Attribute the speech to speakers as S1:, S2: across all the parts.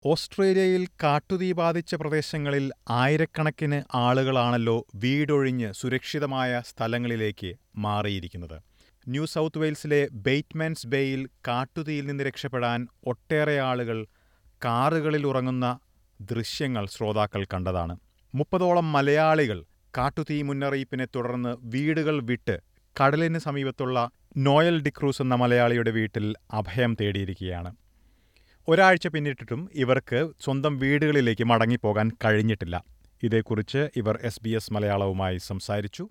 S1: ഓസ്ട്രേലിയയിൽ കാട്ടുതീ ബാധിച്ച പ്രദേശങ്ങളിൽ ആയിരക്കണക്കിന് ആളുകളാണല്ലോ വീടൊഴിഞ്ഞ് സുരക്ഷിതമായ സ്ഥലങ്ങളിലേക്ക് മാറിയിരിക്കുന്നത് ന്യൂ സൗത്ത് വെയിൽസിലെ ബെയ്റ്റ്മാൻസ് ബേയിൽ കാട്ടുതീയിൽ നിന്ന് രക്ഷപ്പെടാൻ ഒട്ടേറെ ആളുകൾ കാറുകളിൽ ഉറങ്ങുന്ന ദൃശ്യങ്ങൾ ശ്രോതാക്കൾ കണ്ടതാണ് മുപ്പതോളം മലയാളികൾ കാട്ടുതീ മുന്നറിയിപ്പിനെ തുടർന്ന് വീടുകൾ വിട്ട് കടലിന് സമീപത്തുള്ള നോയൽ ഡിക്രൂസ് എന്ന മലയാളിയുടെ വീട്ടിൽ അഭയം തേടിയിരിക്കുകയാണ് ഒരാഴ്ച പിന്നിട്ടിട്ടും ഇവർക്ക് സ്വന്തം വീടുകളിലേക്ക് മടങ്ങിപ്പോകാൻ കഴിഞ്ഞിട്ടില്ല ഇതേക്കുറിച്ച് ഇവർ എസ് ബി എസ് മലയാളവുമായി സംസാരിച്ചു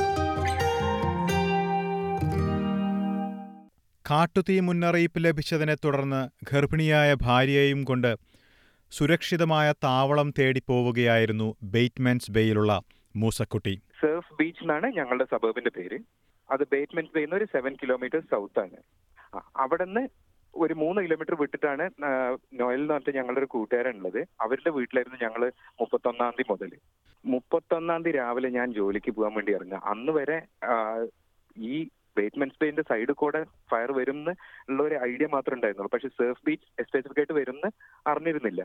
S1: കാട്ടുതീ മുന്നറിയിപ്പ് ലഭിച്ചതിനെ തുടർന്ന് ഗർഭിണിയായ ഭാര്യയെയും കൊണ്ട് സുരക്ഷിതമായ താവളം തേടി പോവുകയായിരുന്നു ബെയ്റ്റ്മെൻസ് ബേയിലുള്ള മൂസക്കുട്ടി
S2: സർഫ് ബീച്ച് എന്നാണ് ഞങ്ങളുടെ സബർബിന്റെ പേര് അത് ബേറ്റ്മെന്റ് ബേന്ന് ഒരു സെവൻ കിലോമീറ്റർ സൗത്ത് ആണ് ആ, അവിടുന്ന് ഒരു മൂന്ന് കിലോമീറ്റർ വിട്ടിട്ടാണ് ആ, നോയൽ എന്ന് പറഞ്ഞിട്ട് ഞങ്ങളുടെ ഒരു കൂട്ടുകാരുള്ളത് അവരുടെ വീട്ടിലായിരുന്നു ഞങ്ങൾ മുപ്പത്തൊന്നാം തീയതി മുതൽ മുപ്പത്തൊന്നാം തീയതി രാവിലെ ഞാൻ ജോലിക്ക് പോകാൻ വേണ്ടി ഇറങ്ങുക അന്ന് വരെ ആ, ഈ ബേറ്റ്മെന്റ് ബേന്റെ സൈഡിൽ കൂടെ ഫയർ വരും എന്ന് ഉള്ള ഒരു ഐഡിയ മാത്രമേ ഉണ്ടായിരുന്നുള്ളൂ പക്ഷെ സർഫ് ബീച്ച് സ്പെസിഫിക് ആയിട്ട് വരും എന്ന് അറിഞ്ഞിരുന്നില്ല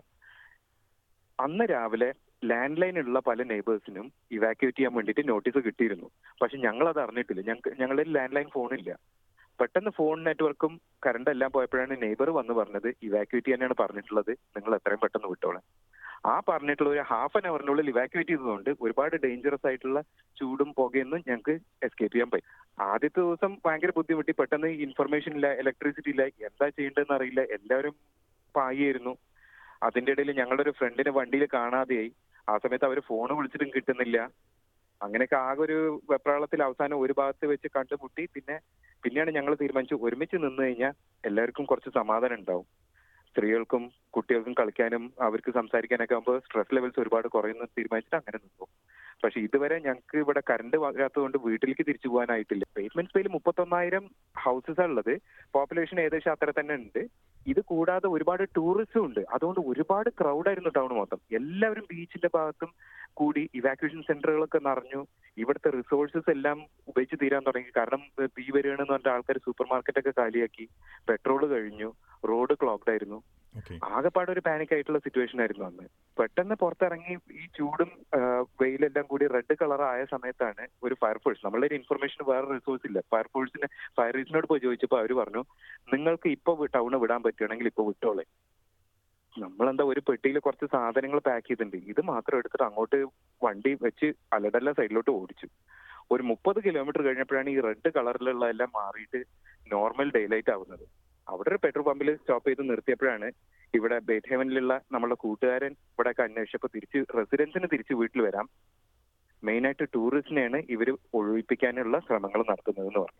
S2: അന്ന് രാവിലെ ലാൻഡ് ലൈൻ ഉള്ള പല നെയ്ബേഴ്സിനും ഇവാക്യുവേറ്റ് ചെയ്യാൻ വേണ്ടിയിട്ട് നോട്ടീസ് കിട്ടിയിരുന്നു പക്ഷെ ഞങ്ങൾ അത് അറിഞ്ഞിട്ടില്ല ഞങ്ങൾക്ക് ഞങ്ങളുടെ ലാൻഡ് ലൈൻ ഫോണില്ല പെട്ടെന്ന് ഫോൺ നെറ്റ്വർക്കും കറണ്ട് എല്ലാം പോയപ്പോഴാണ് നെയ്ബർ വന്ന് പറഞ്ഞത് ഇവാക്യുവേറ്റ് ചെയ്യാനാണ് പറഞ്ഞിട്ടുള്ളത് നിങ്ങൾ എത്രയും പെട്ടെന്ന് വിട്ടോളാം ആ പറഞ്ഞിട്ടുള്ള ഒരു ഹാഫ് ആൻ അവറിനുള്ളിൽ ഇവാക്യുവേറ്റ് ചെയ്തതുകൊണ്ട് ഒരുപാട് ഡേഞ്ചറസ് ആയിട്ടുള്ള ചൂടും പുകയൊന്നും ഞങ്ങൾക്ക് എസ്കേപ്പ് ചെയ്യാൻ പറ്റും ആദ്യത്തെ ദിവസം ഭയങ്കര ബുദ്ധിമുട്ടി പെട്ടെന്ന് ഇൻഫർമേഷൻ ഇല്ല ഇലക്ട്രിസിറ്റി ഇല്ല എന്താ ചെയ്യേണ്ടതെന്ന് അറിയില്ല എല്ലാവരും പായായിരുന്നു അതിന്റെ ഇടയിൽ ഞങ്ങളുടെ ഒരു ഫ്രണ്ടിനെ വണ്ടിയിൽ കാണാതെയായി ആ സമയത്ത് അവർ ഫോൺ വിളിച്ചിട്ടും കിട്ടുന്നില്ല അങ്ങനെയൊക്കെ ആകെ ഒരു വെപ്രാളത്തിൽ അവസാനം ഒരു ഭാഗത്ത് വെച്ച് കണ്ടുമുട്ടി പിന്നെ പിന്നെയാണ് ഞങ്ങൾ തീരുമാനിച്ചു ഒരുമിച്ച് നിന്ന് കഴിഞ്ഞാൽ എല്ലാവർക്കും കുറച്ച് സമാധാനം ഉണ്ടാവും സ്ത്രീകൾക്കും കുട്ടികൾക്കും കളിക്കാനും അവർക്ക് സംസാരിക്കാനൊക്കെ ആകുമ്പോൾ സ്ട്രെസ് ലെവൽസ് ഒരുപാട് കുറയുന്നു തീരുമാനിച്ചിട്ട് അങ്ങനെ നിന്നു പക്ഷെ ഇതുവരെ ഞങ്ങൾക്ക് ഇവിടെ കറണ്ട് വരാത്തതുകൊണ്ട് വീട്ടിലേക്ക് തിരിച്ചു പോകാനായിട്ടില്ല പേയ്മെന്റ് സ്പേയിൽ മുപ്പത്തൊന്നായിരം ഹൗസസ് ഉള്ളത് പോപ്പുലേഷൻ ഏകദേശം അത്ര തന്നെ ഉണ്ട് ഇത് കൂടാതെ ഒരുപാട് ടൂറിസ്റ്റും ഉണ്ട് അതുകൊണ്ട് ഒരുപാട് ക്രൗഡായിരുന്നു ടൗൺ മൊത്തം എല്ലാവരും ബീച്ചിന്റെ ഭാഗത്തും കൂടി ഇവാക്യുവേഷൻ സെന്ററുകളൊക്കെ നിറഞ്ഞു ഇവിടുത്തെ റിസോഴ്സസ് എല്ലാം ഉപയോഗിച്ച് തീരാൻ തുടങ്ങി കാരണം ഏഹ്, തീ വരികയാണെന്ന് പറഞ്ഞിട്ട് ആൾക്കാർ സൂപ്പർ മാർക്കറ്റൊക്കെ കാലിയാക്കി പെട്രോൾ കഴിഞ്ഞു റോഡ് ക്ലോക്ക്ഡ് ആയിരുന്നു
S1: ഓക്കെ
S2: ആകെപ്പാടെ ഒരു പാനിക് ആയിട്ടുള്ള സിറ്റുവേഷൻ ആയിരുന്നു അന്ന് പെട്ടെന്ന് പുറത്തിറങ്ങി ഈ ചൂടും ആ, വെയിലെല്ലാം കൂടി റെഡ് കളർ ആയ സമയത്താണ് ഒരു ഫയർഫോഴ്സ് നമ്മളുടെ ഒരു ഇൻഫർമേഷൻ വേറെ റിസോഴ്സ് ഇല്ല ഫയർഫോഴ്സിന് ഫയറീസിനോട് പോയി ചോദിച്ചപ്പോൾ അവർ പറഞ്ഞു നിങ്ങൾക്ക് ഇപ്പൊ ടൗണ് വിടാൻ പറ്റുകയാണെങ്കിൽ ഇപ്പൊ വിട്ടോളെ നമ്മളെന്താ ഒരു പെട്ടിയിൽ കുറച്ച് സാധനങ്ങൾ പാക്ക് ചെയ്തിട്ടുണ്ട് ഇത് മാത്രം എടുത്തിട്ട് അങ്ങോട്ട് വണ്ടി വെച്ച് അലടല്ല സൈഡിലോട്ട് ഓടിച്ചു ഒരു മുപ്പത് കിലോമീറ്റർ കഴിഞ്ഞപ്പോഴാണ് ഈ റെഡ് കളറിലുള്ള എല്ലാം മാറിയിട്ട് നോർമൽ ഡേ ലൈറ്റ് ആവുന്നത് അവിടെ ഒരു പെട്രോൾ പമ്പിൽ സ്റ്റോപ്പ് ചെയ്ത് നിർത്തിയപ്പോഴാണ് ഇവിടെ ബേറ്റ് ഹെവനിലുള്ള നമ്മുടെ കൂട്ടുകാരൻ ഇവിടെയൊക്കെ അന്വേഷിച്ചപ്പോൾ തിരിച്ച് റെസിഡൻസിന് തിരിച്ച് വീട്ടിൽ വരാം മെയിനായിട്ട് ടൂറിസ്റ്റിനെയാണ് ഇവർ ഒഴിപ്പിക്കാനുള്ള ശ്രമങ്ങൾ നടത്തുന്നതെന്ന് പറഞ്ഞു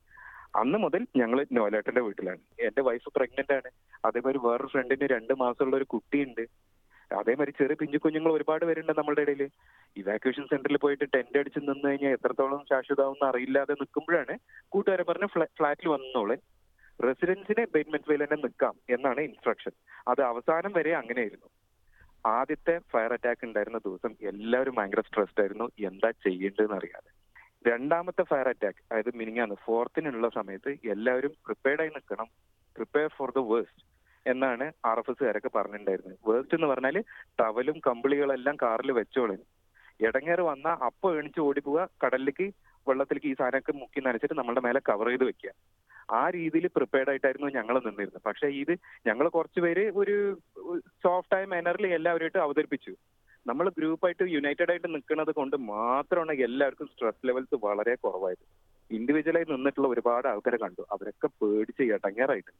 S2: അന്ന് മുതൽ ഞങ്ങൾ നോലേട്ടന്റെ വീട്ടിലാണ് എന്റെ വൈഫ് പ്രഗ്നന്റ് ആണ് അതേമാതിരി വേറൊരു ഫ്രണ്ടിന് രണ്ട് മാസമുള്ള ഒരു കുട്ടിയുണ്ട് അതേമാതിരി ചെറിയ പിഞ്ചു കുഞ്ഞുങ്ങൾ ഒരുപാട് പേരുണ്ട് നമ്മളുടെ ഇടയിൽ ഇവാക്യുവേഷൻ സെന്ററിൽ പോയിട്ട് ടെന്റ് അടിച്ച് നിന്ന് കഴിഞ്ഞാൽ എത്രത്തോളം ശാശ്വതമാവും അറിയില്ലാതെ നിൽക്കുമ്പോഴാണ് കൂട്ടുകാരെ പറഞ്ഞ് ഫ്ലാറ്റിൽ വന്നോളെ റെസിഡൻസിനെ ബേറ്റ്മെന്റ് വെയിൽ തന്നെ നിൽക്കാം എന്നാണ് ഇൻസ്ട്രക്ഷൻ അത് അവസാനം വരെ അങ്ങനെയായിരുന്നു ആദ്യത്തെ ഫയർ അറ്റാക്ക് ഉണ്ടായിരുന്ന ദിവസം എല്ലാവരും ഭയങ്കര സ്ട്രെസ്ഡ് ആയിരുന്നു എന്താ ചെയ്യേണ്ടതെന്ന് അറിയാതെ രണ്ടാമത്തെ ഫയർ അറ്റാക്ക് അതായത് മിനിങ്ങാന്ന് ഫോർത്തിനുള്ള സമയത്ത് എല്ലാവരും പ്രിപ്പയർഡ് ആയി നിൽക്കണം പ്രിപ്പയർ ഫോർ ദ വേസ്റ്റ് എന്നാണ് ആർ എഫ് എസ്സുകാരൊക്കെ പറഞ്ഞിട്ടുണ്ടായിരുന്നത് വേസ്റ്റ് എന്ന് പറഞ്ഞാൽ ടവലും കമ്പിളികളെല്ലാം കാറിൽ വെച്ചോളൂ ഇടങ്ങേറ് വന്നാൽ അപ്പൊ എണിച്ച് ഓടിപ്പോവുക കടലിലേക്ക് വെള്ളത്തിലേക്ക് ഈ സാധനമൊക്കെ മുക്കി നനച്ചിട്ട് നമ്മളുടെ മേലെ കവർ ചെയ്ത് വെക്കുക ആ രീതിയിൽ പ്രിപ്പയർഡ് ആയിട്ടായിരുന്നു ഞങ്ങൾ നിന്നിരുന്നത് പക്ഷെ ഇത് ഞങ്ങൾ കുറച്ച് പേര് ഒരു സോഫ്റ്റ് ആയ മാനറിൽ എല്ലാവരുമായിട്ട് അവതരിപ്പിച്ചു നമ്മൾ ഗ്രൂപ്പായിട്ട് യുണൈറ്റഡ് ആയിട്ട് നിൽക്കുന്നത് കൊണ്ട് മാത്രമാണ് എല്ലാവർക്കും സ്ട്രെസ് ലെവൽസ് വളരെ കുറവായത് ഇൻഡിവിജ്വലായി നിന്നിട്ടുള്ള ഒരുപാട് ആൾക്കാരെ കണ്ടു അവരൊക്കെ പേടിച്ച് ഇടങ്ങേറായിട്ടുണ്ട്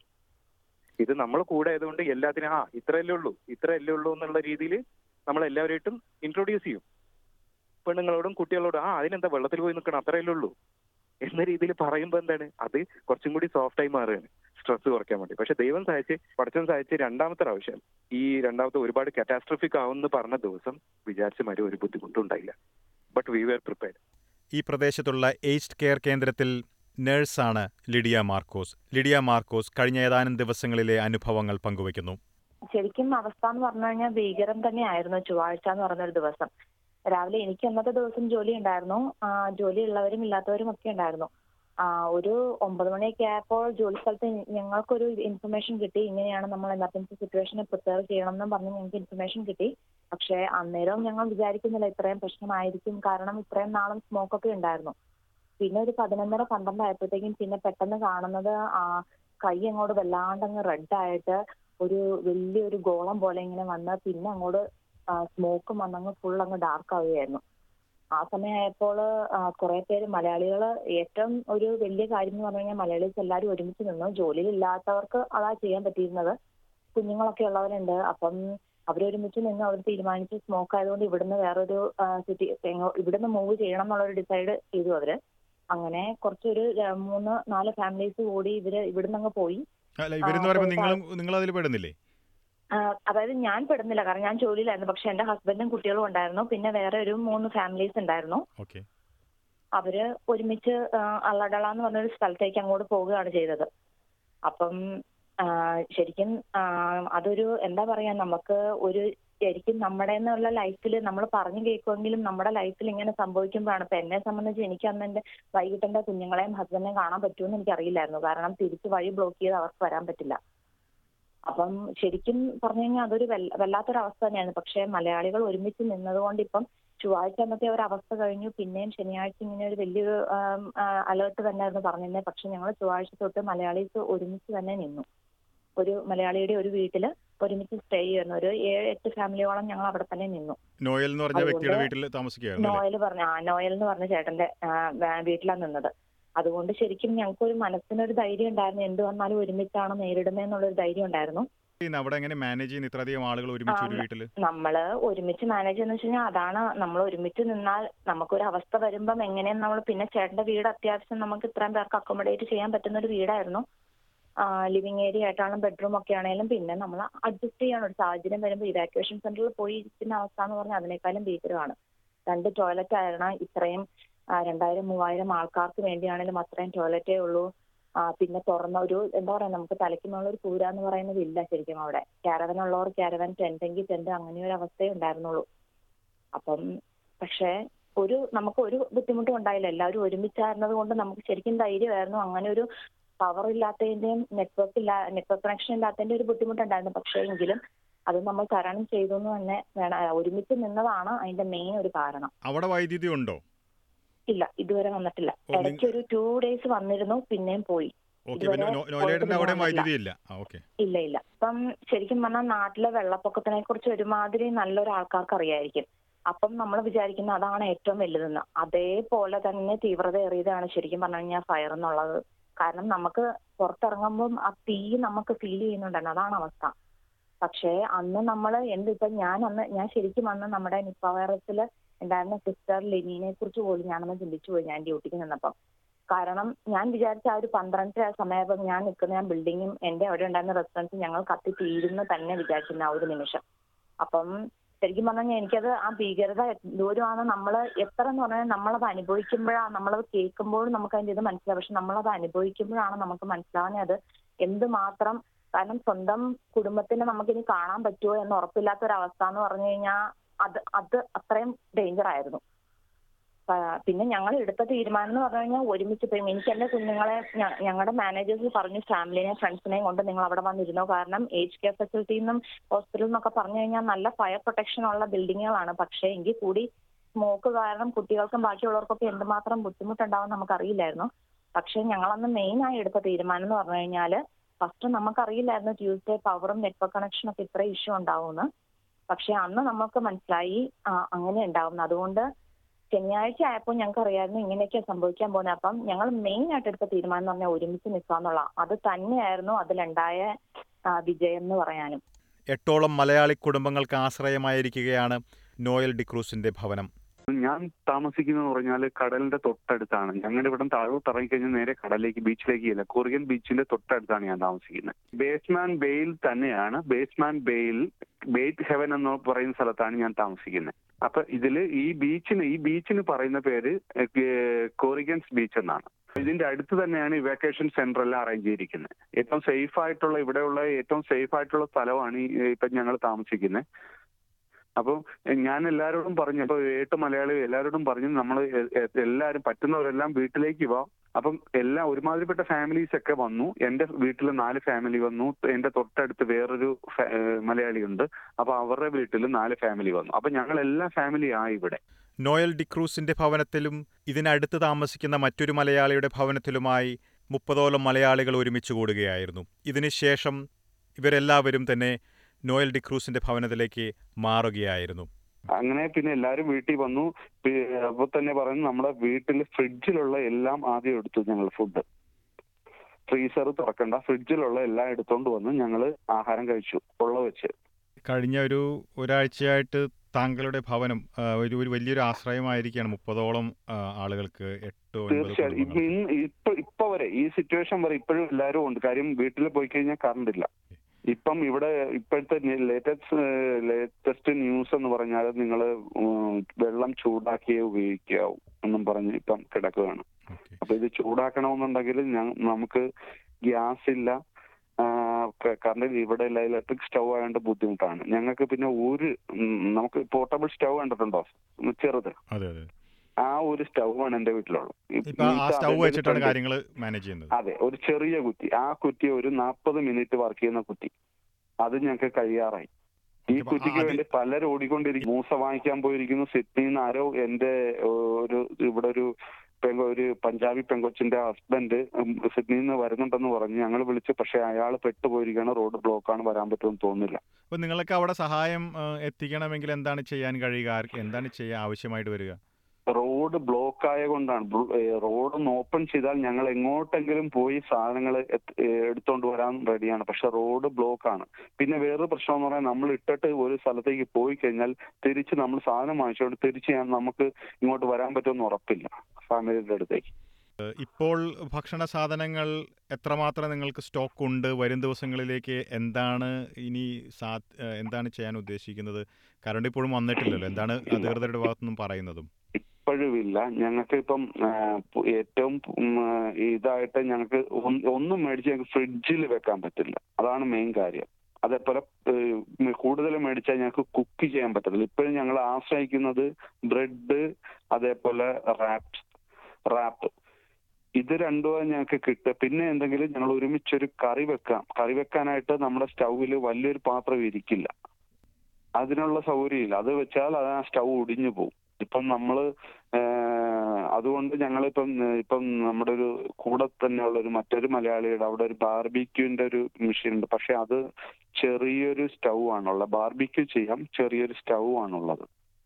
S2: ഇത് നമ്മൾ കൂടെ ആയതുകൊണ്ട് എല്ലാത്തിനും ആ ഇത്രയല്ലേ ഉള്ളൂ ഇത്രയല്ലേ ഉള്ളൂ എന്നുള്ള രീതിയിൽ നമ്മൾ എല്ലാവരുമായിട്ടും ഇൻട്രൊഡ്യൂസ് ചെയ്യും പെണ്ണുങ്ങളോടും കുട്ടികളോടും ആ അതിനെന്താ വെള്ളത്തിൽ പോയി നിൽക്കണം അത്രയല്ലേ ഉള്ളൂ എന്ന രീതിയിൽ പറയുമ്പോൾ എന്താണ് അത് കുറച്ചും കൂടി സോഫ്റ്റ് ആയി മാറുകയാണ് സ്ട്രെസ് കുറയ്ക്കാൻ വേണ്ടി പക്ഷെ ദൈവം സഹായിച്ച് പഠിച്ചവൻ സഹായിച്ച് രണ്ടാമത്തെ പ്രാവശ്യം ഈ രണ്ടാമത്തെ ഒരുപാട് കാറ്റാസ്ട്രഫിക് ആവുമെന്ന് പറഞ്ഞ ദിവസം വിചാരിച്ച മാതിരി ഒരു ബുദ്ധിമുട്ടും ഉണ്ടായില്ല ബട്ട് വി വെയർ പ്രിപ്പയർഡ്
S1: ഈ പ്രദേശത്തുള്ള ഏജ്ഡ് കെയർ കേന്ദ്രത്തിൽ നഴ്സാണ് ലിഡിയ മാർക്കോസ് ലിഡിയ മാർക്കോസ് കഴിഞ്ഞ ഏതാനും ദിവസങ്ങളിലെ അനുഭവങ്ങൾ പങ്കുവയ്ക്കുന്നു
S3: ശരിക്കും അവസ്ഥ എന്ന് പറഞ്ഞു കഴിഞ്ഞാൽ ഭീകരം തന്നെയായിരുന്നു ചൊവ്വാഴ്ച എന്ന് പറഞ്ഞൊരു ദിവസം രാവിലെ എനിക്ക് അന്നത്തെ ദിവസം ജോലി ഉണ്ടായിരുന്നു ആ, ജോലി ഉള്ളവരും ഇല്ലാത്തവരും ഒക്കെ ഉണ്ടായിരുന്നു ആ, ഒരു ഒമ്പത് മണിയൊക്കെ ആയപ്പോൾ ജോലി സ്ഥലത്ത് ഞങ്ങൾക്കൊരു ഇൻഫർമേഷൻ കിട്ടി ഇങ്ങനെയാണ് നമ്മൾ എമർജൻസി സിറ്റുവേഷനെ പ്രിപ്പയർ ചെയ്യണം എന്ന് പറഞ്ഞ് ഞങ്ങൾക്ക് ഇൻഫർമേഷൻ കിട്ടി പക്ഷേ അന്നേരം ഞങ്ങൾ വിചാരിക്കുന്നില്ല ഇത്രയും പ്രശ്നമായിരിക്കും കാരണം ഇത്രയും നാളും സ്മോക്ക് ഒക്കെ ഉണ്ടായിരുന്നു പിന്നെ ഒരു പതിനൊന്നര പന്ത്രണ്ട് ആയപ്പോഴത്തേക്കും പിന്നെ പെട്ടെന്ന് കാണുന്നത് ആ കൈ അങ്ങോട്ട് വല്ലാണ്ടങ്ങ് റെഡ് ആയിട്ട് ഒരു വലിയൊരു ഗോളം പോലെ ഇങ്ങനെ വന്ന് പിന്നെ അങ്ങോട്ട് സ്മോക്കും വന്നങ്ങ് ഫുൾ അങ്ങ് ഡാർക്ക് ആവുകയായിരുന്നു ആ സമയമായപ്പോൾ കുറെ പേര് മലയാളികൾ ഏറ്റവും ഒരു വലിയ കാര്യം എന്ന് പറഞ്ഞു കഴിഞ്ഞാൽ മലയാളീസ് എല്ലാവരും ഒരുമിച്ച് നിന്നു ജോലിയിലില്ലാത്തവർക്ക് അതാ ചെയ്യാൻ പറ്റിയിരുന്നത് കുഞ്ഞുങ്ങളൊക്കെ ഉള്ളവരുണ്ട് അപ്പം അവരൊരുമിച്ച് നിന്ന് അവർ തീരുമാനിച്ചു സ്മോക്ക് ആയതുകൊണ്ട് ഇവിടുന്ന് വേറൊരു സിറ്റി ഇവിടുന്ന് മൂവ് ചെയ്യണം എന്നുള്ളൊരു ഡിസൈഡ് ചെയ്തു അവര് അങ്ങനെ കുറച്ചൊരു ര- മൂന്ന് നാല് ഫാമിലീസ് കൂടി ഇവര് ഇവിടുന്ന് അങ്ങ് പോയി
S1: അല്ല ഇവരെന്ന്
S3: ആ,
S1: പറയുമ്പോൾ
S3: പോയിട്ട്
S1: നിങ്ങളും നിങ്ങൾ അതിൽ പെടുന്നില്ലേ
S3: ആ, അതായത് ഞാൻ പെടുന്നില്ല കാരണം ഞാൻ ജോലിയിലായിരുന്നു പക്ഷെ എന്റെ ഹസ്ബൻഡും കുട്ടികളും ഉണ്ടായിരുന്നു പിന്നെ വേറെ ഒരു മൂന്ന് ഫാമിലീസ് ഉണ്ടായിരുന്നു
S1: ഓക്കെ
S3: അവര് ഒരുമിച്ച് ആ, അള്ളടള എന്ന് പറഞ്ഞൊരു സ്ഥലത്തേക്ക് അങ്ങോട്ട് പോവുകയാണ് ചെയ്തത് അപ്പം ആ, ശരിക്കും ആ, അതൊരു എന്താ പറയാ നമുക്ക് ഒരു ശരിക്കും നമ്മുടെ എന്നുള്ള ലൈഫിൽ നമ്മൾ പറഞ്ഞു കേൾക്കുമെങ്കിലും നമ്മുടെ ലൈഫിൽ ഇങ്ങനെ സംഭവിക്കുമ്പോഴാണ് ഇപ്പൊ എന്നെ സംബന്ധിച്ച് എനിക്ക് അന്ന് എന്റെ വൈകിട്ട് എന്റെ കുഞ്ഞുങ്ങളെയും ഹസ്ബൻഡിനെയും കാണാൻ പറ്റുമെന്ന് എനിക്ക് അറിയില്ലായിരുന്നു കാരണം തിരിച്ച് വഴി ബ്ലോക്ക് ചെയ്ത് അവർക്ക് വരാൻ പറ്റില്ല അപ്പം ശരിക്കും പറഞ്ഞു കഴിഞ്ഞാൽ അതൊരു വല്ല- വല്ലാത്തൊരവസ്ഥ തന്നെയാണ് പക്ഷെ മലയാളികൾ ഒരുമിച്ച് നിന്നതുകൊണ്ട് ഇപ്പം ചൊവ്വാഴ്ച അന്നത്തെ ഒരു അവസ്ഥ കഴിഞ്ഞു പിന്നെയും ശനിയാഴ്ച ഇങ്ങനെ ഒരു വലിയൊരു അലേർട്ട് തന്നെയായിരുന്നു പറഞ്ഞിരുന്നത് പക്ഷെ ഞങ്ങൾ ചൊവ്വാഴ്ച തൊട്ട് മലയാളീസ് ഒരുമിച്ച് തന്നെ നിന്നു ഒരു മലയാളിയുടെ ഒരു വീട്ടില് ഒരുമിച്ച് സ്റ്റേ ചെയ്യുന്നു ഒരു ഏഴ് എട്ട് ഫാമിലിയോളം ഞങ്ങൾ അവിടെ തന്നെ നിന്നു
S1: നോയൽ എന്ന് പറഞ്ഞ വ്യക്തിയുടെ
S3: അതുകൊണ്ട്
S1: വീട്ടിൽ താമസിക്കുകയായിരുന്നു അല്ലേ
S3: നോയൽ പറഞ്ഞ ആ നോയൽ എന്ന് പറഞ്ഞ ചേട്ടന്റെ ആ, വേ- വീട്ടിലാണ് നിന്നത് അതുകൊണ്ട് ശരിക്കും ഞങ്ങൾക്ക് ഒരു മനസ്സിനൊരു ധൈര്യം ഉണ്ടായിരുന്നു എന്ത് വന്നാലും ഒരുമിച്ചാണ് നേരിടുന്നതെന്നുള്ളൊരു ധൈര്യം ഉണ്ടായിരുന്നു
S1: ഇന്ന് അവിടെ എങ്ങനെ മാനേജ് ചെയ്യുന്ന ഇത്രയധികം ആളുകൾ ഒരുമിച്ച് ഒരു
S3: ആ,
S1: വീട്ടിൽ
S3: നമ്മള് ഒരുമിച്ച് മാനേജ് ചെയ്യുന്ന വെച്ച് കഴിഞ്ഞാൽ അതാണ് നമ്മൾ ഒരുമിച്ച് നിന്നാൽ നമുക്കൊരു അവസ്ഥ വരുമ്പം എങ്ങനെയും നമ്മൾ പിന്നെ ചേട്ടന്റെ വീട് അത്യാവശ്യം നമുക്ക് ഇത്രയും പേർക്ക് അക്കോമഡേറ്റ് ചെയ്യാൻ പറ്റുന്ന ഒരു വീടായിരുന്നു ലിവിങ് ഏരിയ ആയിട്ടാണെങ്കിലും ബെഡ്റൂം ഒക്കെ ആണെങ്കിലും പിന്നെ നമ്മൾ അഡ്ജസ്റ്റ് ചെയ്യണം ഒരു സാഹചര്യം വരുമ്പോൾ ഇവാക്യുവേഷൻ സെന്ററിൽ പോയി ഇരിക്കുന്ന അവസ്ഥ എന്ന് പറഞ്ഞാൽ അതിനേക്കാളും ഭീകരമാണ് രണ്ട് ടോയ്ലറ്റ് ആയിരുന്നു ഇത്രയും ആ, രണ്ടായിരം മൂവായിരം ആൾക്കാർക്ക് വേണ്ടിയാണെങ്കിലും അത്രയും ടോയ്ലറ്റേ ഉള്ളൂ ആ, പിന്നെ തുറന്ന ഒരു എന്താ പറയാ നമുക്ക് തലയ്ക്ക് മുകളിൽ ഒരു കൂര എന്ന് പറയുന്നത് ഇല്ല ശരിക്കും അവിടെ ക്യാരവൻ ഉള്ളവർ ക്യാരവൻ ടെന്റെങ്കിൽ ടെന്റ് അങ്ങനെ ഒരു അവസ്ഥയേ ഉണ്ടായിരുന്നുള്ളൂ അപ്പം പക്ഷേ ഒരു നമുക്ക് ഒരു ബുദ്ധിമുട്ടും ഉണ്ടായില്ല എല്ലാവരും ഒരുമിച്ചായിരുന്നത് കൊണ്ട് നമുക്ക് ശരിക്കും ധൈര്യമായിരുന്നു അങ്ങനെ ഒരു പവർ ഇല്ലാത്തതിന്റെയും നെറ്റ്വർക്ക് ഇല്ല നെറ്റ്വർക്ക് കണക്ഷൻ ഇല്ലാത്തതിന്റെ ഒരു ബുദ്ധിമുട്ടുണ്ടായിരുന്നു പക്ഷേ എങ്കിലും അത് നമ്മൾ തരണം ചെയ്തു എന്ന് തന്നെ വേണം ഒരുമിച്ച് നിന്നതാണ് അതിന്റെ മെയിൻ ഒരു കാരണം
S1: അവിടെ വൈദ്യുതി ഉണ്ടോ
S3: ഇല്ല ഇതുവരെ വന്നിട്ടില്ല
S1: ഓ, നിങ്ങ-
S3: ഇടയ്ക്ക് ഒരു ടു ഡേയ്സ് വന്നിരുന്നു പിന്നെയും പോയി
S1: ഓക്കെ
S3: ഇതുവരെ
S1: പിന്നെ നോയലേട്ടൻ്റെ അവിടെ
S3: കുഴപ്പമില്ല.
S1: വൈദ്യുതി ഇല്ല ആ ഓക്കെ
S3: ഇല്ല ഇല്ല ഇപ്പം ശരിക്കും പറഞ്ഞാൽ നാട്ടിലെ വെള്ളപ്പൊക്കത്തിനെ കുറിച്ച് ഒരുമാതിരി നല്ലൊരു ആൾക്കാർക്ക് അറിയായിരിക്കും അപ്പം നമ്മൾ വിചാരിക്കുന്ന അതാണ് ഏറ്റവും വലുതെന്ന് അതേപോലെ തന്നെ തീവ്രത ഏറിയതാണ് ശരിക്കും പറഞ്ഞു കഴിഞ്ഞാൽ ഫയർ എന്നുള്ളത് കാരണം നമുക്ക് പുറത്തിറങ്ങുമ്പം ആ തീ നമുക്ക് ഫീൽ ചെയ്യുന്നുണ്ടായിരുന്നു അതാണ് അവസ്ഥ പക്ഷേ അന്ന് നമ്മൾ എന്ത് ഇപ്പം ഞാൻ അന്ന് ഞാൻ ശരിക്കും അന്ന് നമ്മുടെ നിപ്പ വൈറസിൽ ഉണ്ടായിരുന്ന സിസ്റ്റർ ലെനീനെ കുറിച്ച് പോലും ഞാനന്ന് ചിന്തിച്ചു പോയി ഞാൻ ഡ്യൂട്ടിക്ക് നിന്നപ്പം കാരണം ഞാൻ വിചാരിച്ച ആ ഒരു പന്ത്രണ്ട് സമയത്ത് ഞാൻ നിൽക്കുന്ന ഞാൻ ബിൽഡിങ്ങും എന്റെ അവിടെ ഉണ്ടായിരുന്ന റെസിഡൻസും ഞങ്ങൾ കത്തി തീരുന്നു തന്നെ വിചാരിക്കുന്ന ആ ഒരു നിമിഷം അപ്പം ശരിക്കും പറഞ്ഞാൽ എനിക്കത് ആ ഭീകരത ദൂരമാണ് നമ്മൾ എത്ര എന്ന് പറഞ്ഞാൽ നമ്മളത് അനുഭവിക്കുമ്പോഴാണ് നമ്മളത് കേൾക്കുമ്പോഴും നമുക്ക് അതിന്റെ ഇത് മനസ്സിലാവും പക്ഷെ നമ്മളത് അനുഭവിക്കുമ്പോഴാണ് നമുക്ക് മനസ്സിലാവുന്നത് അത് എന്തുമാത്രം കാരണം സ്വന്തം കുടുംബത്തിനെ നമുക്കിനി കാണാൻ പറ്റുമോ എന്ന് ഉറപ്പില്ലാത്ത ഒരു അവസ്ഥ എന്ന് പറഞ്ഞു കഴിഞ്ഞാൽ അത് അത് അത്രയും ഡേഞ്ചർ ആയിരുന്നു ആ, പിന്നെ ഞങ്ങൾ എടുത്ത തീരുമാനം എന്ന് പറഞ്ഞു കഴിഞ്ഞാൽ ഒരുമിച്ച് പോയി എനിക്ക് എന്റെ കുഞ്ഞുങ്ങളെ ഞങ്ങളുടെ മാനേജേഴ്സ് പറഞ്ഞു ഫാമിലിനെയും ഫ്രണ്ട്സിനെയും കൊണ്ട് നിങ്ങൾ അവിടെ വന്നിരുന്നോ കാരണം ഏജ് കെയർ ഫെസിലിറ്റിയിൽ നിന്നും ഹോസ്പിറ്റലിൽ നിന്നൊക്കെ പറഞ്ഞു കഴിഞ്ഞാൽ നല്ല ഫയർ പ്രൊട്ടക്ഷൻ ഉള്ള ബിൽഡിങ്ങുകളാണ് പക്ഷേ എങ്കിൽ കൂടി സ്മോക്ക് കാരണം കുട്ടികൾക്കും ബാക്കിയുള്ളവർക്കൊക്കെ എന്തുമാത്രം ബുദ്ധിമുട്ടുണ്ടാവും നമുക്കറിയില്ലായിരുന്നു പക്ഷേ ഞങ്ങളന്ന് മെയിൻ ആയി എടുത്ത തീരുമാനം എന്ന് പറഞ്ഞു കഴിഞ്ഞാൽ ഫസ്റ്റ് നമുക്കറിയില്ലായിരുന്നു ട്യൂസ്ഡേ പവറും നെറ്റ്വർക്ക് കണക്ഷനും ഒക്കെ ഇത്ര ഇഷ്യൂ ഉണ്ടാവുമെന്ന് പക്ഷെ അന്ന് നമുക്ക് മനസ്സിലായി ആ, അങ്ങനെ ഉണ്ടാവുന്നു അതുകൊണ്ട് ശനിയാഴ്ച ആയപ്പോൾ ഞങ്ങൾക്ക് അറിയായിരുന്നു ഇങ്ങനെയൊക്കെയാ സംഭവിക്കാൻ പോകുന്നത് അപ്പം ഞങ്ങൾ മെയിൻ ആയിട്ട് എടുത്ത തീരുമാനം എന്ന് പറഞ്ഞാൽ ഒരുമിച്ച് നിൽക്കാന്നുള്ള അത് തന്നെയായിരുന്നു അതിലുണ്ടായ ആ, വിജയം എന്ന് പറയാനും
S1: എട്ടോളം മലയാളി കുടുംബങ്ങൾക്ക് ആശ്രയമായിരിക്കുകയാണ് നോയൽ ഡിക്രൂസിന്റെ ഭവനം
S4: ഞാൻ താമസിക്കുന്നത് പറഞ്ഞാൽ കടലിന്റെ തൊട്ടടുത്താണ് ഞങ്ങളുടെ ഇവിടെ താഴോട്ട് ഇറങ്ങിക്കഴിഞ്ഞാൽ നേരെ കടലിലേക്ക് ബീച്ചിലേക്ക് ഇല്ല കൊറിയൻ ബീച്ചിന്റെ തൊട്ടടുത്താണ് ഞാൻ താമസിക്കുന്നത് ബേസ്മാൻ ബേയിൽ തന്നെയാണ് ബേസ്മാൻ ബേയിൽ ബേറ്റ് ഹെവൻ എന്ന് പറയുന്ന സ്ഥലത്താണ് ഞാൻ താമസിക്കുന്നത് അപ്പൊ ഇതില് ഈ ബീച്ചിന് ഈ ബീച്ചിന് പറയുന്ന പേര് കോറിഗൻസ് ബീച്ച് എന്നാണ് ഇതിന്റെ അടുത്ത് തന്നെയാണ് ഇവാക്വേഷൻ സെന്റർ എല്ലാം അറേഞ്ച് ചെയ്തിരിക്കുന്നത് ഏറ്റവും സേഫ് ആയിട്ടുള്ള ഇവിടെയുള്ള ഏറ്റവും സേഫ് ആയിട്ടുള്ള സ്ഥലമാണ് ഈ ഇപ്പൊ ഞങ്ങൾ താമസിക്കുന്നത് അപ്പോൾ ഞാൻ എല്ലാവരോടും പറഞ്ഞു അപ്പോൾ ഏട്ട് മലയാളി എല്ലാവരോടും പറഞ്ഞു നമ്മൾ എല്ലാവരും പറ്റുന്നവരെല്ലാം വീട്ടിലേക്ക് പോവാം അപ്പം എല്ലാ ഒരുമാതിരിപ്പെട്ട ഫാമിലീസ് ഒക്കെ വന്നു എന്റെ വീട്ടിൽ നാല് ഫാമിലി വന്നു എന്റെ തൊട്ടടുത്ത് വേറൊരു ഫാ- ഏഹ് മലയാളി ഉണ്ട് അപ്പൊ അവരുടെ വീട്ടിൽ നാല് ഫാമിലി വന്നു അപ്പൊ ഞങ്ങൾ എല്ലാ ഫാമിലി ആയി ഇവിടെ
S1: നോയൽ ഡിക്രൂസിന്റെ ഭവനത്തിലും ഇതിനടുത്ത് താമസിക്കുന്ന മറ്റൊരു മലയാളിയുടെ ഭവനത്തിലുമായി മുപ്പതോളം മലയാളികൾ ഒരുമിച്ച് കൂടുകയായിരുന്നു ഇതിനുശേഷം ഇവരെല്ലാവരും തന്നെ നോയൽ ഡിക്രൂസിന്റെ ഭവനത്തിലേക്ക് മാറുകയായിരുന്നു
S4: അങ്ങനെ പിന്നെ എല്ലാവരും വീട്ടിൽ വന്നു പി- അപ്പൊ തന്നെ പറയുന്നു നമ്മുടെ വീട്ടിൽ ഫ്രിഡ്ജിലുള്ള എല്ലാം ആദ്യം എടുത്തു ഞങ്ങൾ ഫുഡ് ഫ്രീസർ തുറക്കണ്ട ഫ്രിഡ്ജിലുള്ള എല്ലാം എടുത്തോണ്ട് വന്ന് ഞങ്ങൾ ആഹാരം കഴിച്ചു ഉള്ള വെച്ച്
S1: കഴിഞ്ഞ ഒരു ഒരാഴ്ചയായിട്ട് താങ്കളുടെ ഭവനം ആ, ഒരു ഒരു വലിയൊരു ആശ്രയമായിരിക്കുകയാണ് മുപ്പതോളം ആ, ആളുകൾക്ക് എട്ടോ ഒൻപതോ
S4: തീർച്ചയായും ഇപ്പൊ
S1: കുടുംബങ്ങൾക്ക്.
S4: ഇന്ന് ഇപ്പൊ ഇപ്പൊ വരെ ഈ സിറ്റുവേഷൻ വരെ ഇപ്പോഴും എല്ലാവരും ഉണ്ട് കാര്യം വീട്ടിൽ പോയി കഴിഞ്ഞാൽ കറണ്ട് ഇല്ല ഇപ്പം ഇവിടെ ഇപ്പോഴത്തെ ലേറ്റസ്റ്റ് ലേറ്റസ്റ്റ് ന്യൂസ് എന്ന് പറഞ്ഞാൽ നിങ്ങൾ വെള്ളം ചൂടാക്കിയേ ഉപയോഗിക്കാവൂ എന്നും പറഞ്ഞ് ഇപ്പം കിടക്കുകയാണ്
S1: ഓക്കേ.
S4: അപ്പൊ ഇത് ചൂടാക്കണമെന്നുണ്ടെങ്കിൽ ഞ- നമുക്ക് ഗ്യാസ് ഇല്ല കറണ്ട് ഇവിടെ ഇല്ല ഇലക്ട്രിക് സ്റ്റൗ ആയതുകൊണ്ട് ബുദ്ധിമുട്ടാണ് ഞങ്ങൾക്ക് പിന്നെ ഒരു ഉം, നമുക്ക് പോർട്ടബിൾ സ്റ്റൗ കണ്ടിട്ടുണ്ടോ ചെറുത്
S1: അതെ അതെ
S4: ആ ഒരു സ്റ്റൗ ആണ് എന്റെ വീട്ടിലുള്ളത് ഈ-
S1: ഇപ്പൊ ആ
S4: ഈ
S1: സ്റ്റൗ
S4: അതിന്റെ
S1: വെച്ചിട്ടാണ്
S4: front-
S1: കാര്യങ്ങൾ മാനേജ് ചെയ്യുന്നത്
S4: അതെ ഒരു ചെറിയ കുറ്റി ആ കുറ്റി ഒരു നാൽപ്പത് മിനിറ്റ് വർക്ക് ചെയ്യുന്ന കുറ്റി അത് ഞങ്ങൾക്ക് കഴിയാറായി ഈ
S1: അപ്പൊ
S4: കുറ്റിക്ക്
S1: അത്
S4: വേണ്ടി പലരും ഓടിക്കൊണ്ടിരിക്കും മൂസ വാങ്ങിക്കാൻ പോയിരിക്കുന്നു സിഡ്നിന്ന് ആരോ എന്റെ ഒരു ഇവിടെ ഒരു പെങ്ക ഒരു പഞ്ചാബി പെങ്കൊച്ചിന്റെ ഹസ്ബൻഡ് സിഡ്നിയിൽ നിന്ന് വരുന്നുണ്ടെന്ന് പറഞ്ഞു ഞങ്ങൾ വിളിച്ചു പക്ഷെ അയാൾ പെട്ടുപോയിരിക്കുകയാണ് റോഡ് ബ്ലോക്കാണ് വരാൻ പറ്റുമെന്ന് തോന്നുന്നില്ല
S1: അപ്പൊ നിങ്ങൾക്ക് അവിടെ സഹായം ആ, എത്തിക്കണമെങ്കിൽ എന്താണ് ചെയ്യാൻ കഴിയുക ആർക്ക് എന്താണ് ചെയ്യാൻ ആവശ്യമായിട്ട് വരിക
S4: റോഡ് ബ്ലോക്ക് ആയ കൊണ്ടാണ് റോഡ് ഒന്ന് ഓപ്പൺ ചെയ്താൽ ഞങ്ങൾ എങ്ങോട്ടെങ്കിലും പോയി സാധനങ്ങൾ എടുത്തോണ്ട് വരാൻ റെഡിയാണ് പക്ഷെ റോഡ് ബ്ലോക്ക് ആണ് പിന്നെ വേറൊരു പ്രശ്നം എന്ന് പറയാൻ നമ്മൾ ഇട്ടിട്ട് ഒരു സ്ഥലത്തേക്ക് പോയി കഴിഞ്ഞാൽ തിരിച്ച് നമ്മൾ സാധനം വാങ്ങിച്ചുകൊണ്ട് തിരിച്ച് ഞാൻ നമുക്ക് ഇങ്ങോട്ട് വരാൻ പറ്റുമെന്ന് ഉറപ്പില്ല ഫാമിലിയുടെ അടുത്തേക്ക്
S1: ഏഹ് ഇപ്പോൾ ഭക്ഷണ സാധനങ്ങൾ എത്രമാത്രം നിങ്ങൾക്ക് സ്റ്റോക്ക് ഉണ്ട് വരും ദിവസങ്ങളിലേക്ക് എന്താണ് ഇനി സാ ഏഹ് എന്താണ് ചെയ്യാൻ ഉദ്ദേശിക്കുന്നത് കറണ്ട് ഇപ്പോഴും വന്നിട്ടില്ലല്ലോ എന്താണ് അധികൃതരുടെ ഭാഗത്തുനിന്നും പറയുന്നതും
S4: ഇപ്പോഴും ഇല്ല ഞങ്ങൾക്ക് ഇപ്പം ആ, പു- ഏറ്റവും ഉം, ആ, ഇതായിട്ട് ഞങ്ങൾക്ക് ഒന്ന് ഒന്നും മേടിച്ച് ഞങ്ങൾക്ക് ഫ്രിഡ്ജിൽ വെക്കാൻ പറ്റില്ല അതാണ് മെയിൻ കാര്യം അതേപോലെ ഏഹ്, കൂടുതൽ മേടിച്ചാൽ ഞങ്ങൾക്ക് കുക്ക് ചെയ്യാൻ പറ്റത്തില്ല ഇപ്പോഴും ഞങ്ങൾ ആശ്രയിക്കുന്നത് ബ്രെഡ് അതേപോലെ റാപ്സ് റാപ്പ് ഇത് രണ്ടും ഞങ്ങൾക്ക് കിട്ടുക പിന്നെ എന്തെങ്കിലും ഞങ്ങൾ ഒരുമിച്ചൊരു കറി വെക്കാം കറി വെക്കാനായിട്ട് നമ്മുടെ സ്റ്റൗവിൽ വലിയൊരു പാത്രം ഇരിക്കില്ല അതിനുള്ള സൗകര്യമില്ല അത് വെച്ചാൽ അത് ആ സ്റ്റൗ ഒടിഞ്ഞു പോകും ഇപ്പം നമ്മള് ഏഹ്, അതുകൊണ്ട് ഞങ്ങളിപ്പം ഏഹ്, ഇപ്പം നമ്മുടെ ഒരു കൂടെ തന്നെയുള്ള ഒരു മറ്റൊരു മലയാളിയുടെ അവിടെ ഒരു ബാർബിക്യൂവിന്റെ ഒരു മെഷീൻ ഉണ്ട് പക്ഷെ അത് ചെറിയൊരു സ്റ്റൗ ആണുള്ളത് ബാർബിക്യൂ ചെയ്യാം ചെറിയൊരു സ്റ്റൗ ആണുള്ളത്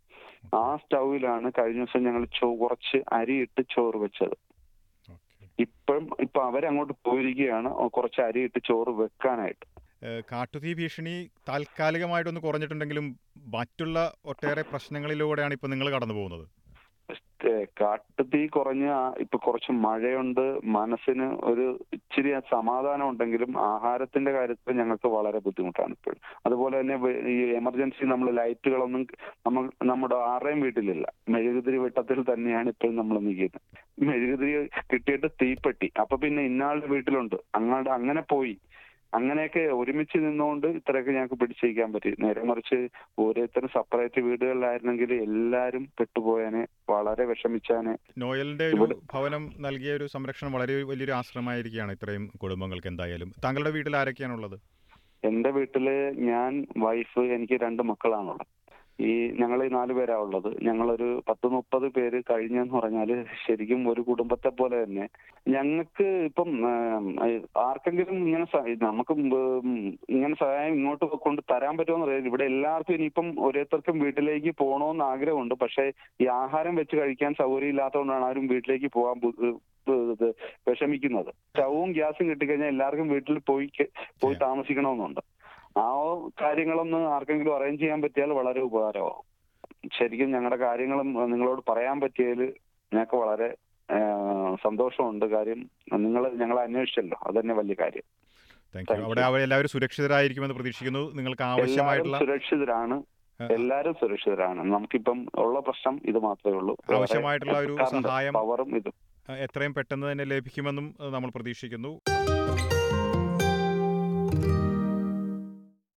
S4: ആ സ്റ്റൗവിലാണ് കഴിഞ്ഞ ദിവസം ഞങ്ങൾ ചോ കുറച്ച് അരിയിട്ട് ചോറ് വെച്ചത്
S1: ഓക്കെ
S4: ഇപ്പം ഇപ്പൊ അവരങ്ങോട്ട് പോയിരിക്കുകയാണ് കുറച്ച് അരിയിട്ട് ചോറ് വെക്കാനായിട്ട്
S1: ഏഹ് കാട്ടുതീ ഭീഷണി താൽക്കാലികമായിട്ടൊന്ന് കുറഞ്ഞിട്ടുണ്ടെങ്കിലും മറ്റുള്ള ഒട്ടേറെ പ്രശ്നങ്ങളിലൂടെയാണ് ഇപ്പോൾ നിങ്ങൾ കടന്നു പോകുന്നത്
S4: ഏഹ് കാട്ടുതീ കുറഞ്ഞ് ആ- ഇപ്പൊ കുറച്ച് മഴയുണ്ട് മനസ്സിന് ഒരു ഇച്ചിരി സമാധാനം ഉണ്ടെങ്കിലും ആഹാരത്തിന്റെ കാര്യത്തിൽ ഞങ്ങൾക്ക് വളരെ ബുദ്ധിമുട്ടാണ് ഇപ്പോഴും അതുപോലെ തന്നെ വെ- ഈ എമർജൻസി നമ്മൾ ലൈറ്റുകളൊന്നും നമ്മൾ നമ്മുടെ ആരുടെയും വീട്ടിലില്ല മെഴുകുതിരി വെട്ടത്തിൽ തന്നെയാണ് ഇപ്പോഴും നമ്മൾ നിൽക്കുന്നത് മെഴുകുതിരി കിട്ടിയിട്ട് തീപ്പെട്ടി അപ്പൊ പിന്നെ ഇന്നാളുടെ വീട്ടിലുണ്ട് അങ്ങാണ്ട് അങ്ങനെ പോയി അങ്ങനെയൊക്കെ ഒരുമിച്ച് നിന്നുകൊണ്ട് ഇത്രയൊക്കെ ഞങ്ങൾക്ക് പിടിച്ചിരിക്കാൻ പറ്റി നേരെ മറിച്ച് ഓരോരുത്തരും സെപ്പറേറ്റ് വീടുകളിലായിരുന്നെങ്കിൽ എല്ലാരും പെട്ടുപോയാനെ വളരെ വിഷമിച്ചാനെ
S1: നോയലിന്റെ ഒരു
S4: ഇവിടെ-
S1: ഭവനം നൽകിയ ഒരു സംരക്ഷണം വളരെ വലിയൊരു ആശ്രമമായിരിക്കുകയാണ് ഇത്രയും കുടുംബങ്ങൾക്ക് എന്തായാലും താങ്കളുടെ വീട്ടിൽ ആരൊക്കെയാണുള്ളത്
S4: എന്റെ വീട്ടില് ഞാൻ വൈഫ് എനിക്ക് രണ്ട് മക്കളാണുള്ളത് ഈ ഞങ്ങൾ ഈ നാല് പേരാ ഉള്ളത് ഞങ്ങളൊരു പത്ത് മുപ്പത് പേര് കഴിഞ്ഞെന്ന് പറഞ്ഞാല് ശരിക്കും ഒരു കുടുംബത്തെ പോലെ തന്നെ ഞങ്ങൾക്ക് ഇപ്പം ആം, ഏഹ്, ആർക്കെങ്കിലും ഇങ്ങനെ സ- നമുക്ക് ഉം, ഇങ്ങനെ സഹായം ഇങ്ങോട്ട് കൊണ്ട് തരാൻ പറ്റുമെന്ന് അറിയാം ഇവിടെ എല്ലാവർക്കും ഇനിയിപ്പം ഓരോരുത്തർക്കും വീട്ടിലേക്ക് പോകണമെന്ന് ആഗ്രഹമുണ്ട് പക്ഷേ ഈ ആഹാരം വെച്ച് കഴിക്കാൻ സൗകര്യം ഇല്ലാത്തതുകൊണ്ടാണ് ആരും വീട്ടിലേക്ക് പോകാൻ ബു- ഏഹ്, ഇത് വിഷമിക്കുന്നത് സ്റ്റൗവും ഗ്യാസും കിട്ടിക്കഴിഞ്ഞാൽ എല്ലാവർക്കും വീട്ടിൽ പോയി ക- പോയി താമസിക്കണമെന്നുണ്ട് ആ കാര്യങ്ങളൊന്ന് ആർക്കെങ്കിലും അറേഞ്ച് ചെയ്യാൻ പറ്റിയാൽ വളരെ ഉപകാരമാവും ശരിക്കും ഞങ്ങളുടെ കാര്യങ്ങളും നിങ്ങളോട് പറയാൻ പറ്റിയതിൽ ഞങ്ങൾക്ക് വളരെ ആ, സന്തോഷമുണ്ട് കാര്യം നിങ്ങൾ ഞങ്ങളെ അന്വേഷിച്ചല്ലോ അത് തന്നെ വലിയ കാര്യം
S1: താങ്ക്
S4: Thank
S1: യു
S4: you.
S1: അവിടെ അവരെല്ലാവരും സുരക്ഷിതരായിരിക്കുമെന്ന് പ്രതീക്ഷിക്കുന്നു നിങ്ങൾക്ക്
S4: എല്ലാവരും
S1: ആവശ്യമായിട്ടുള്ള
S4: സുരക്ഷിതരാണ്
S1: ആ,
S4: എല്ലാവരും സുരക്ഷിതരാണ് നമുക്കിപ്പം ഉള്ള പ്രശ്നം ഇത് മാത്രമേ ഉള്ളൂ വേറെ
S1: ആവശ്യമായിട്ടുള്ള ഒരു
S4: കറണ്ട്,
S1: സഹായം
S4: പവറും ഇതും
S1: എത്രയും പെട്ടെന്ന് തന്നെ ലഭിക്കുമെന്നും ഏഹ്, നമ്മൾ പ്രതീക്ഷിക്കുന്നു